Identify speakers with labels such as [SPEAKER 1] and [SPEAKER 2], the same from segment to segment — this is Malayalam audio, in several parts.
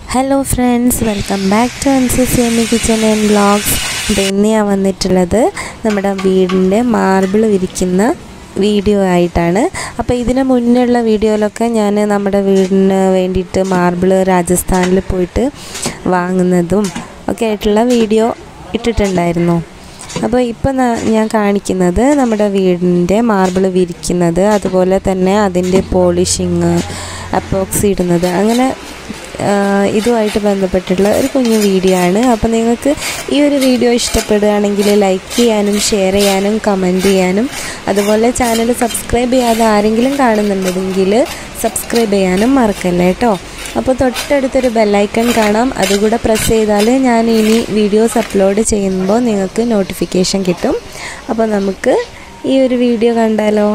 [SPEAKER 1] hello friends welcome back to N C C M E kitchen and vlogs അപ്പോൾ ഇന്ന് ഞാൻ വന്നിട്ടുള്ളത് നമ്മുടെ വീടിൻ്റെ മാർബിൾ വിരിക്കുന്ന വീഡിയോ ആയിട്ടാണ് അപ്പോൾ ഇതിന് മുന്നുള്ള വീഡിയോയിലൊക്കെ ഞാൻ നമ്മുടെ വീടിന് വേണ്ടിയിട്ട് മാർബിൾ രാജസ്ഥാനിൽ പോയിട്ട് വാങ്ങുന്നതും ഒക്കെ ആയിട്ടുള്ള വീഡിയോ ഇട്ടിട്ടുണ്ടായിരുന്നു അപ്പോൾ ഇപ്പോൾ ഞാൻ കാണിക്കുന്നത് നമ്മുടെ വീടിൻ്റെ മാർബിൾ വിരിക്കുന്നത് അതുപോലെ തന്നെ അതിൻ്റെ പോളിഷിങ് അപ്പോക്സി ഇടുന്നത് അങ്ങനെ ഇതുമായിട്ട് ബന്ധപ്പെട്ടുള്ള ഒരു കുഞ്ഞു വീഡിയോ ആണ് അപ്പോൾ നിങ്ങൾക്ക് ഈ ഒരു വീഡിയോ ഇഷ്ടപ്പെടുകയാണെങ്കിൽ ലൈക്ക് ചെയ്യാനും ഷെയർ ചെയ്യാനും കമൻറ്റ് ചെയ്യാനും അതുപോലെ ചാനൽ സബ്സ്ക്രൈബ് ചെയ്യാതെ ആരെങ്കിലും കാണുന്നുണ്ടെങ്കിൽ സബ്സ്ക്രൈബ് ചെയ്യാനും മറക്കല്ല കേട്ടോ അപ്പോൾ തൊട്ടടുത്തൊരു ബെല്ലൈക്കൺ കാണാം അതുകൂടെ പ്രസ് ചെയ്താൽ ഞാൻ ഇനി വീഡിയോസ് അപ്ലോഡ് ചെയ്യുമ്പോൾ നിങ്ങൾക്ക് നോട്ടിഫിക്കേഷൻ കിട്ടും അപ്പോൾ നമുക്ക് ഈ ഒരു വീഡിയോ കണ്ടാലോ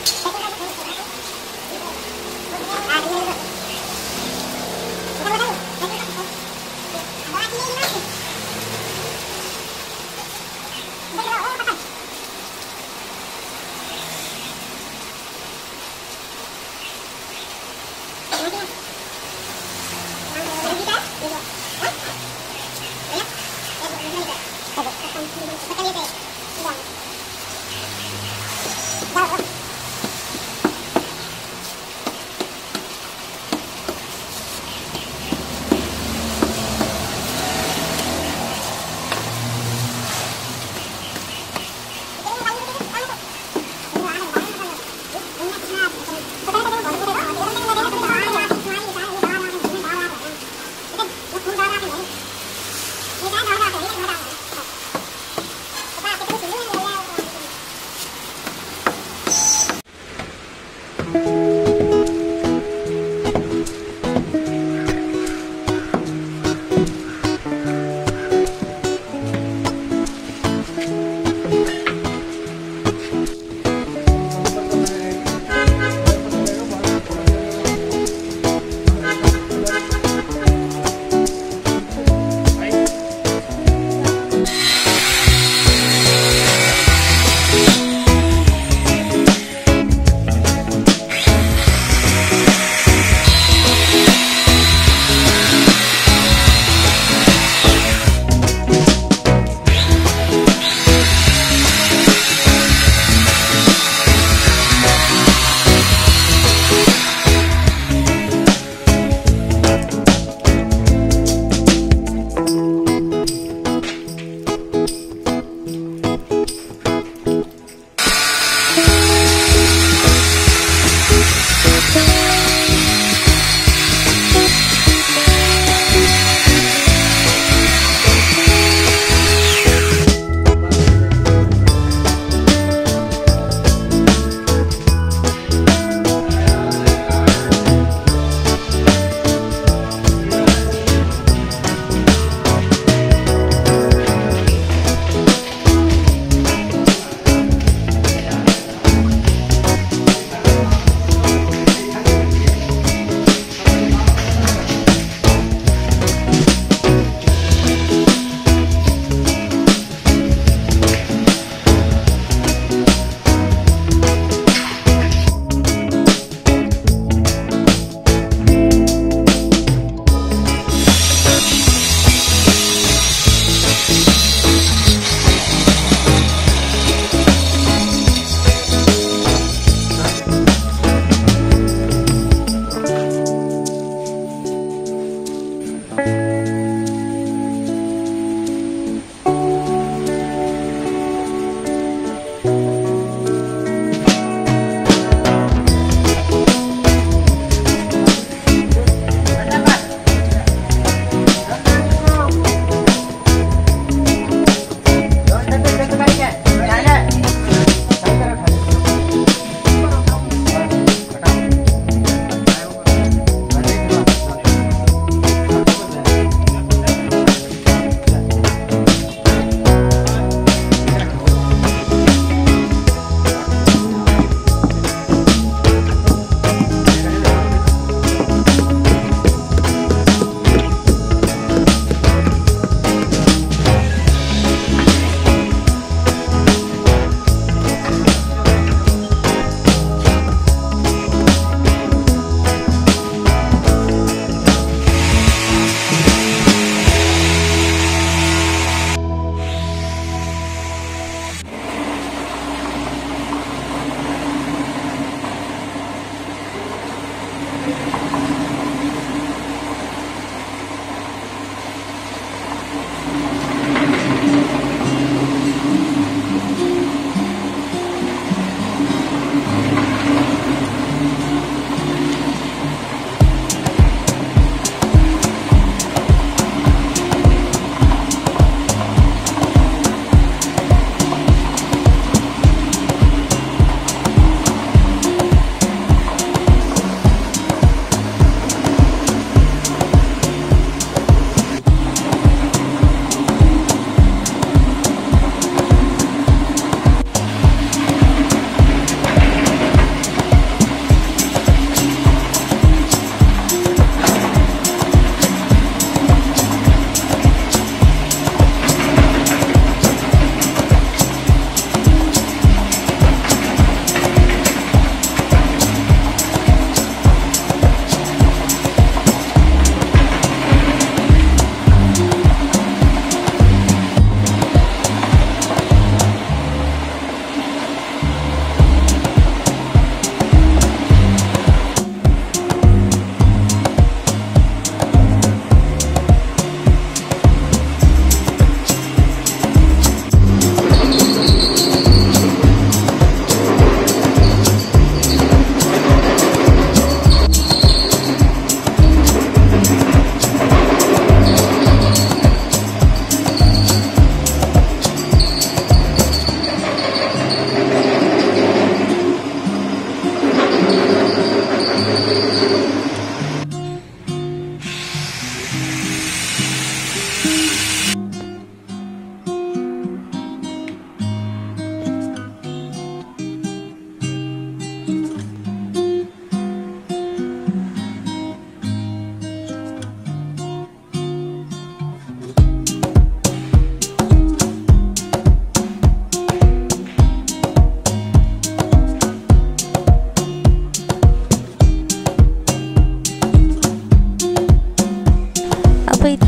[SPEAKER 2] Thank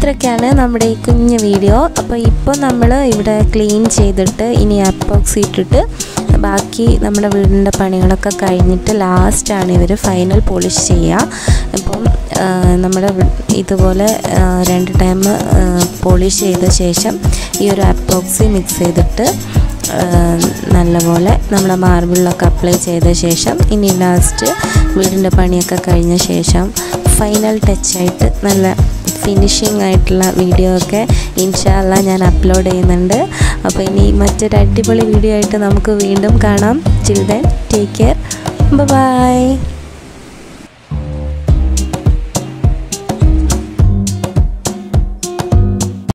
[SPEAKER 1] ഇത്രയൊക്കെയാണ് നമ്മുടെ ഈ കുഞ്ഞ് വീഡിയോ അപ്പോൾ ഇപ്പോൾ നമ്മൾ ഇവിടെ ക്ലീൻ ചെയ്തിട്ട് ഇനി അപ്പോക്സി ഇട്ടിട്ട് ബാക്കി നമ്മുടെ വീടിൻ്റെ പണികളൊക്കെ കഴിഞ്ഞിട്ട് ലാസ്റ്റാണ് ഇവർ ഫൈനൽ പോളിഷ് ചെയ്യുക അപ്പം നമ്മുടെ ഇതുപോലെ രണ്ട് ടൈം പോളിഷ് ചെയ്ത ശേഷം ഈ ഒരു അപ്പോക്സി മിക്സ് ചെയ്തിട്ട് നല്ലപോലെ നമ്മുടെ മാർബിളിലൊക്കെ അപ്ലൈ ചെയ്ത ശേഷം ഇനി ലാസ്റ്റ് വീടിൻ്റെ പണിയൊക്കെ കഴിഞ്ഞ ശേഷം ഫൈനൽ ടച്ചായിട്ട് നല്ല ഫിനിഷിംഗ് ആയിട്ടുള്ള വീഡിയോ ഒക്കെ ഇൻഷാല്ല ഞാൻ അപ്ലോഡ് ചെയ്യുന്നുണ്ട് അപ്പോൾ ഇനി മറ്റൊരു അടിപൊളി വീഡിയോ ആയിട്ട് നമുക്ക് വീണ്ടും കാണാം ചിൽഡ്രൻ ടേക്ക് കെയർ ബൈ